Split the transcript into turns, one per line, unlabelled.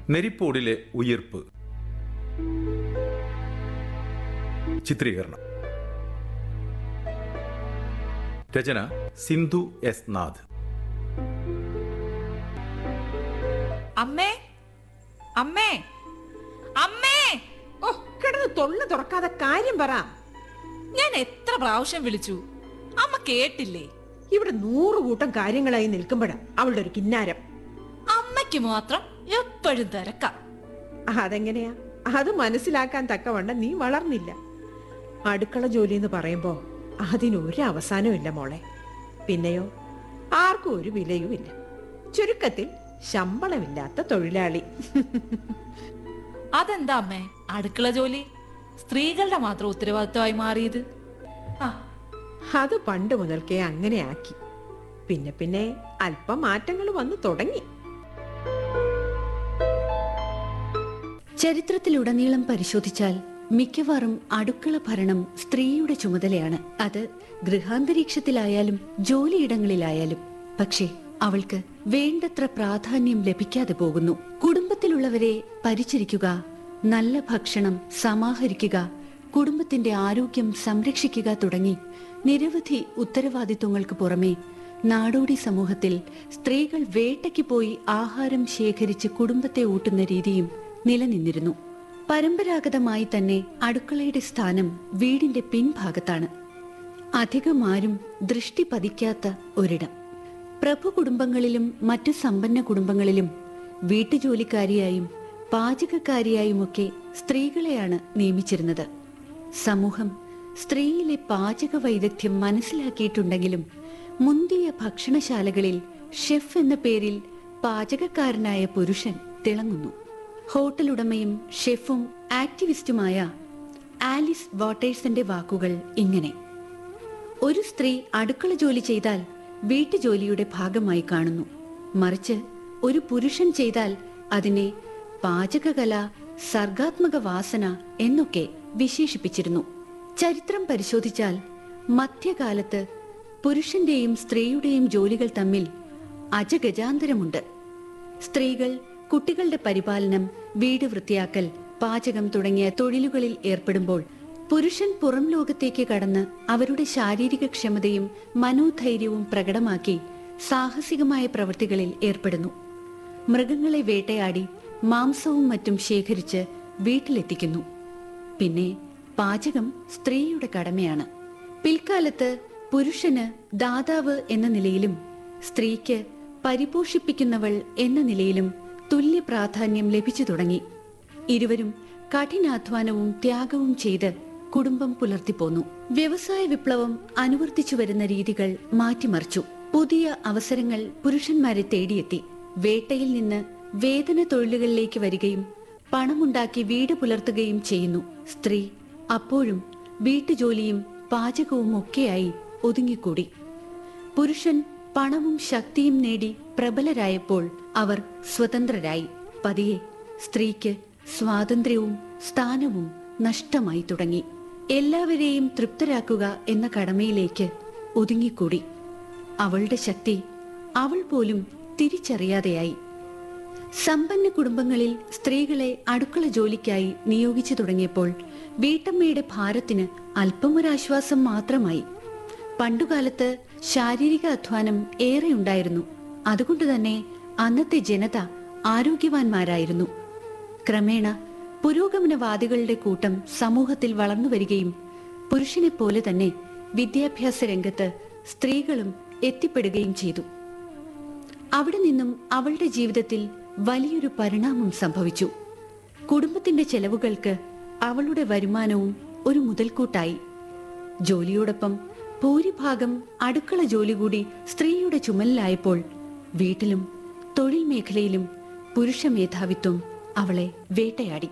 നെരിപ്പോടിലെ ഉയിർപ്പ് ചിത്രീകരണം രചന സിന്ധു എസ് നാഥ്
അമ്മേ അമ്മേ അമ്മേ
ഓ കിടന്ന് തൊള്ള തുറക്കാതെ കാര്യം പറ
ഞാൻ എത്ര പ്രാവശ്യം വിളിച്ചു അമ്മ കേട്ടില്ലേ
ഇവിടെ നൂറ് കൂട്ടം കാര്യങ്ങളായി നിൽക്കുമ്പോഴാ അവളുടെ ഒരു കിന്നാരം
അമ്മയ്ക്ക് മാത്രം എപ്പോഴും തിരക്കാം
അതെങ്ങനെയാ അത് മനസ്സിലാക്കാൻ തക്കവണ്ണം നീ വളർന്നില്ല അടുക്കള ജോലി എന്ന് പറയുമ്പോ അതിനൊരു അവസാനമില്ല മോളെ പിന്നെയോ ആർക്കും ഒരു വിലയുമില്ല ചുരുക്കത്തിൽ ശമ്പളമില്ലാത്ത തൊഴിലാളി
അതെന്താ അമ്മേ അടുക്കള ജോലി സ്ത്രീകളുടെ മാത്രം ഉത്തരവാദിത്വമായി മാറിയത് ആ
അത് പണ്ട് മുതൽക്കേ അങ്ങനെ ആക്കി പിന്നെ പിന്നെ അല്പം മാറ്റങ്ങൾ വന്നു തുടങ്ങി
ചരിത്രത്തിലുടനീളം പരിശോധിച്ചാൽ മിക്കവാറും അടുക്കള ഭരണം സ്ത്രീയുടെ ചുമതലയാണ് അത് ഗൃഹാന്തരീക്ഷത്തിലായാലും ജോലിയിടങ്ങളിലായാലും പക്ഷേ അവൾക്ക് വേണ്ടത്ര പ്രാധാന്യം ലഭിക്കാതെ പോകുന്നു കുടുംബത്തിലുള്ളവരെ പരിചരിക്കുക നല്ല ഭക്ഷണം സമാഹരിക്കുക കുടുംബത്തിന്റെ ആരോഗ്യം സംരക്ഷിക്കുക തുടങ്ങി നിരവധി ഉത്തരവാദിത്വങ്ങൾക്ക് പുറമെ നാടോടി സമൂഹത്തിൽ സ്ത്രീകൾ വേട്ടയ്ക്ക് പോയി ആഹാരം ശേഖരിച്ച് കുടുംബത്തെ ഊട്ടുന്ന രീതിയും നിലനിന്നിരുന്നു പരമ്പരാഗതമായി തന്നെ അടുക്കളയുടെ സ്ഥാനം വീടിന്റെ പിൻഭാഗത്താണ് അധികം ആരും ദൃഷ്ടി പതിക്കാത്ത ഒരിടം പ്രഭു കുടുംബങ്ങളിലും മറ്റു സമ്പന്ന കുടുംബങ്ങളിലും വീട്ടുജോലിക്കാരിയായും പാചകക്കാരിയായുമൊക്കെ സ്ത്രീകളെയാണ് നിയമിച്ചിരുന്നത് സമൂഹം സ്ത്രീയിലെ പാചക വൈദഗ്ധ്യം മനസ്സിലാക്കിയിട്ടുണ്ടെങ്കിലും മുന്തിയ ഭക്ഷണശാലകളിൽ ഷെഫ് എന്ന പേരിൽ പാചകക്കാരനായ പുരുഷൻ തിളങ്ങുന്നു ഹോട്ടൽ ഉടമയും ഷെഫും ആക്ടിവിസ്റ്റുമായ ആലിസ് വാട്ടേഴ്സിന്റെ വാക്കുകൾ ഇങ്ങനെ ഒരു സ്ത്രീ അടുക്കള ജോലി ചെയ്താൽ വീട്ടുജോലിയുടെ ഭാഗമായി കാണുന്നു മറിച്ച് ഒരു പുരുഷൻ ചെയ്താൽ അതിനെ പാചകകല സർഗാത്മക വാസന എന്നൊക്കെ വിശേഷിപ്പിച്ചിരുന്നു ചരിത്രം പരിശോധിച്ചാൽ മധ്യകാലത്ത് പുരുഷന്റെയും സ്ത്രീയുടെയും ജോലികൾ തമ്മിൽ അജഗജാന്തരമുണ്ട് സ്ത്രീകൾ കുട്ടികളുടെ പരിപാലനം വീട് വൃത്തിയാക്കൽ പാചകം തുടങ്ങിയ തൊഴിലുകളിൽ ഏർപ്പെടുമ്പോൾ പുരുഷൻ പുറം ലോകത്തേക്ക് കടന്ന് അവരുടെ ശാരീരിക ക്ഷമതയും മനോധൈര്യവും പ്രകടമാക്കി സാഹസികമായ പ്രവൃത്തികളിൽ ഏർപ്പെടുന്നു മൃഗങ്ങളെ വേട്ടയാടി മാംസവും മറ്റും ശേഖരിച്ച് വീട്ടിലെത്തിക്കുന്നു പിന്നെ പാചകം സ്ത്രീയുടെ കടമയാണ് പിൽക്കാലത്ത് പുരുഷന് ദാതാവ് എന്ന നിലയിലും സ്ത്രീക്ക് പരിപോഷിപ്പിക്കുന്നവൾ എന്ന നിലയിലും തുല്യ പ്രാധാന്യം ലഭിച്ചു തുടങ്ങി ഇരുവരും കഠിനാധ്വാനവും ത്യാഗവും ചെയ്ത് കുടുംബം പുലർത്തിപ്പോന്നു വ്യവസായ വിപ്ലവം അനുവർത്തിച്ചു വരുന്ന രീതികൾ മാറ്റിമറിച്ചു പുതിയ അവസരങ്ങൾ പുരുഷന്മാരെ തേടിയെത്തി വേട്ടയിൽ നിന്ന് വേതന തൊഴിലുകളിലേക്ക് വരികയും പണമുണ്ടാക്കി വീട് പുലർത്തുകയും ചെയ്യുന്നു സ്ത്രീ അപ്പോഴും വീട്ടുജോലിയും പാചകവും ഒക്കെയായി ഒതുങ്ങിക്കൂടി പുരുഷൻ പണവും ശക്തിയും നേടി പ്രബലരായപ്പോൾ അവർ സ്വതന്ത്രരായി പതിയെ സ്ത്രീക്ക് സ്വാതന്ത്ര്യവും സ്ഥാനവും നഷ്ടമായി തുടങ്ങി എല്ലാവരെയും തൃപ്തരാക്കുക എന്ന കടമയിലേക്ക് ഒതുങ്ങിക്കൂടി അവളുടെ ശക്തി അവൾ പോലും തിരിച്ചറിയാതെയായി സമ്പന്ന കുടുംബങ്ങളിൽ സ്ത്രീകളെ അടുക്കള ജോലിക്കായി നിയോഗിച്ചു തുടങ്ങിയപ്പോൾ വീട്ടമ്മയുടെ ഭാരത്തിന് അല്പമൊരാശ്വാസം മാത്രമായി പണ്ടുകാലത്ത് ശാരീരിക അധ്വാനം ഏറെ ഉണ്ടായിരുന്നു അതുകൊണ്ട് തന്നെ അന്നത്തെ ജനത ആരോഗ്യവാന്മാരായിരുന്നു ക്രമേണ പുരോഗമനവാദികളുടെ കൂട്ടം സമൂഹത്തിൽ വളർന്നു വരികയും പുരുഷനെ പോലെ തന്നെ വിദ്യാഭ്യാസ രംഗത്ത് സ്ത്രീകളും എത്തിപ്പെടുകയും ചെയ്തു അവിടെ നിന്നും അവളുടെ ജീവിതത്തിൽ വലിയൊരു പരിണാമം സംഭവിച്ചു കുടുംബത്തിന്റെ ചെലവുകൾക്ക് അവളുടെ വരുമാനവും ഒരു മുതൽക്കൂട്ടായി ജോലിയോടൊപ്പം ഭൂരിഭാഗം അടുക്കള ജോലി കൂടി സ്ത്രീയുടെ ചുമലിലായപ്പോൾ വീട്ടിലും തൊഴിൽ മേഖലയിലും പുരുഷ മേധാവിത്വം അവളെ വേട്ടയാടി